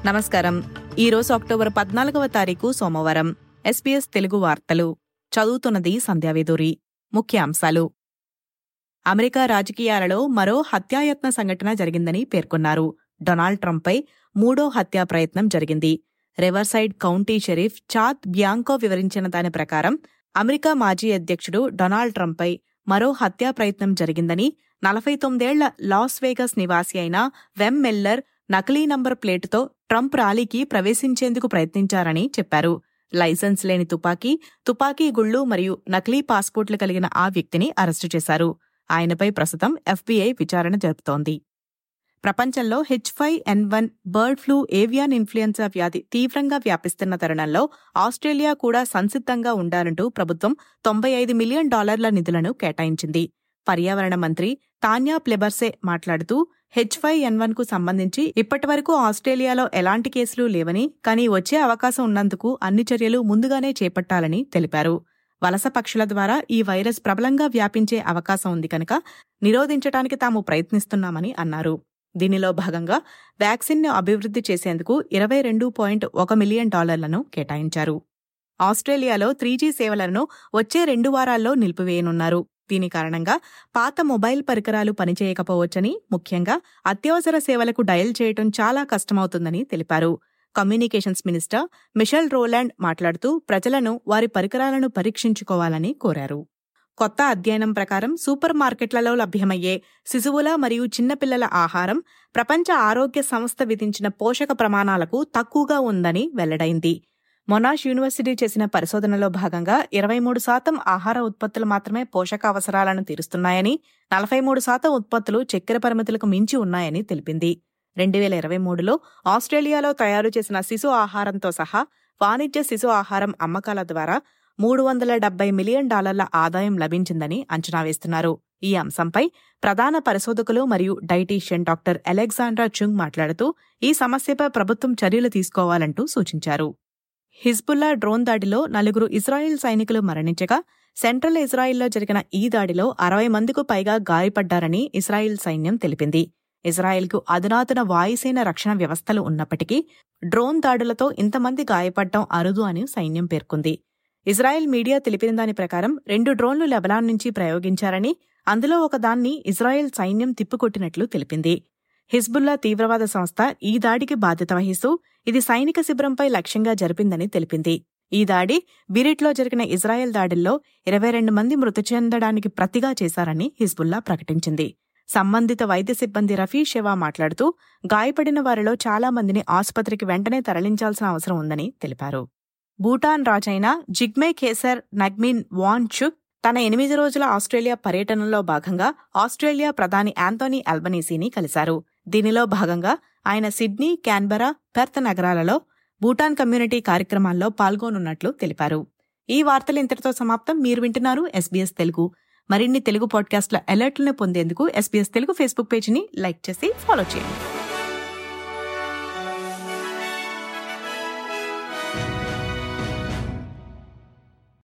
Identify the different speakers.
Speaker 1: నమస్కారం ఈరోజు అక్టోబర్ పద్నాలుగవ తారీఖు సోమవారం ఎస్పీఎస్ తెలుగు వార్తలు చదువుతున్నది సంధ్యావేదూరి ముఖ్యాంశాలు అమెరికా రాజకీయాలలో మరో హత్యాయత్న సంఘటన జరిగిందని పేర్కొన్నారు డొనాల్డ్ ట్రంప్పై మూడో హత్యా ప్రయత్నం జరిగింది Riverside County sheriff Chad Bianco వివరించిన దాని ప్రకారం అమెరికా మాజీ అధ్యక్షుడు డొనాల్డ్ ట్రంప్పై మరో హత్యా ప్రయత్నం జరిగిందని నలభై తొమ్మిదేళ్ల లాస్ వేగస్ నివాసి అయిన వెమ్ మెల్లర్ నకిలీ నంబర్ ప్లేటుతో ట్రంప్ ర్యాలీకి ప్రవేశించేందుకు ప్రయత్నించారని చెప్పారు లైసెన్స్ లేని తుపాకీ తుపాకీ గుళ్లు మరియు నకిలీ పాస్పోర్ట్లు కలిగిన ఆ వ్యక్తిని అరెస్టు చేశారు ఆయనపై ప్రస్తుతం ఎఫ్బీఐ విచారణ జరుపుతోంది ప్రపంచంలో H five N one bird flu avian influenza వ్యాధి తీవ్రంగా వ్యాపిస్తున్న తరుణంలో ఆస్ట్రేలియా కూడా సంసిద్ధంగా ఉండాలంటూ ప్రభుత్వం తొంభై ఐదు మిలియన్ డాలర్ల నిధులను కేటాయించింది పర్యావరణ మంత్రి తాన్యా ప్లెబర్సే మాట్లాడుతూ హెచ్ ఫైవ్ ఎన్ వన్ కు సంబంధించి ఇప్పటివరకు ఆస్ట్రేలియాలో ఎలాంటి కేసులు లేవని కానీ వచ్చే అవకాశం ఉన్నందుకు అన్ని చర్యలు ముందుగానే చేపట్టాలని తెలిపారు వలస పక్షుల ద్వారా ఈ వైరస్ ప్రబలంగా వ్యాపించే అవకాశం ఉంది కనుక నిరోధించడానికి తాము ప్రయత్నిస్తున్నామని అన్నారు దీనిలో భాగంగా వ్యాక్సిన్ను అభివృద్ధి చేసేందుకు ఇరవై రెండు పాయింట్ ఒక మిలియన్ డాలర్లను కేటాయించారు ఆస్ట్రేలియాలో త్రీజీ సేవలను వచ్చే రెండు వారాల్లో నిలిపివేయనున్నారు దీని కారణంగా పాత మొబైల్ పరికరాలు పనిచేయకపోవచ్చని ముఖ్యంగా అత్యవసర సేవలకు డయల్ చేయటం చాలా కష్టమవుతుందని తెలిపారు కమ్యూనికేషన్స్ మినిస్టర్ మిషెల్ రోలాండ్ మాట్లాడుతూ ప్రజలను వారి పరికరాలను పరీక్షించుకోవాలని కోరారు కొత్త అధ్యయనం ప్రకారం సూపర్ మార్కెట్లలో లభ్యమయ్యే శిశువుల మరియు చిన్నపిల్లల ఆహారం ప్రపంచ ఆరోగ్య సంస్థ విధించిన పోషక ప్రమాణాలకు తక్కువగా ఉందని వెల్లడైంది మొనాష్ యూనివర్సిటీ చేసిన పరిశోధనలో భాగంగా ఇరవై మూడు శాతం ఆహార ఉత్పత్తులు మాత్రమే పోషక అవసరాలను తీరుస్తున్నాయని నలభై మూడు శాతం ఉత్పత్తులు చక్కెర పరిమితులకు మించి ఉన్నాయని తెలిపింది రెండు వేల ఇరవై మూడులో ఆస్ట్రేలియాలో తయారు చేసిన శిశు ఆహారంతో సహా వాణిజ్య శిశు ఆహారం అమ్మకాల ద్వారా మూడు వందల డెబ్బై మిలియన్ డాలర్ల ఆదాయం లభించిందని అంచనా వేస్తున్నారు ఈ అంశంపై ప్రధాన పరిశోధకులు మరియు డైటీషియన్ డాక్టర్ అలెగ్జాండ్రా చుంగ్ మాట్లాడుతూ ఈ సమస్యపై ప్రభుత్వం చర్యలు తీసుకోవాలంటూ సూచించారు హిజ్బుల్లా డ్రోన్ దాడిలో నలుగురు ఇజ్రాయిల్ సైనికులు మరణించగా సెంట్రల్ ఇజ్రాయిల్లో జరిగిన ఈ దాడిలో అరవై మందికి పైగా గాయపడ్డారని ఇజ్రాయిల్ సైన్యం తెలిపింది ఇజ్రాయెల్కు అధునాతన వాయుసేన రక్షణ వ్యవస్థలు ఉన్నప్పటికీ డ్రోన్ దాడులతో ఇంతమంది గాయపడటం అరుదు అని సైన్యం పేర్కొంది ఇజ్రాయెల్ మీడియా తెలిపిన దాని ప్రకారం రెండు డ్రోన్లు లెబనాన్ నుంచి ప్రయోగించారని అందులో ఒకదాన్ని ఇజ్రాయెల్ సైన్యం తిప్పికొట్టినట్లు తెలిపింది హిజ్బుల్లా తీవ్రవాద సంస్థ ఈ దాడికి బాధ్యత వహిస్తూ ఇది సైనిక శిబిరంపై లక్ష్యంగా జరిపిందని తెలిపింది ఈ దాడి బిరిట్లో జరిగిన ఇజ్రాయెల్ దాడుల్లో ఇరవై రెండు మంది మృతి చెందడానికి ప్రతిగా చేశారని హిజ్బుల్లా ప్రకటించింది సంబంధిత వైద్య సిబ్బంది రఫీ షెవా మాట్లాడుతూ గాయపడిన వారిలో చాలా మందిని ఆసుపత్రికి వెంటనే తరలించాల్సిన అవసరం ఉందని తెలిపారు భూటాన్ రాజైన జిగ్మే ఖేసర్ నగ్మిన్ వాన్ చుక్ తన ఎనిమిది రోజుల ఆస్ట్రేలియా పర్యటనలో భాగంగా ఆస్ట్రేలియా ప్రధాని యాంతోనీ అల్బనీసీని కలిశారు దీనిలో భాగంగా ఆయన సిడ్నీ క్యాన్బరా పెర్త్ నగరాలలో భూటాన్ కమ్యూనిటీ కార్యక్రమాల్లో పాల్గొనున్నట్లు తెలిపారు ఈ వార్తలు ఇంతటితో సమాప్తం మీరు వింటున్నారు ఎస్బీఎస్ తెలుగు మరిన్ని తెలుగు పాడ్కాస్ట్ల అలర్ట్లను పొందేందుకు ఎస్బీఎస్ తెలుగు ఫేస్బుక్ పేజీని లైక్ చేసి ఫాలో చేయండి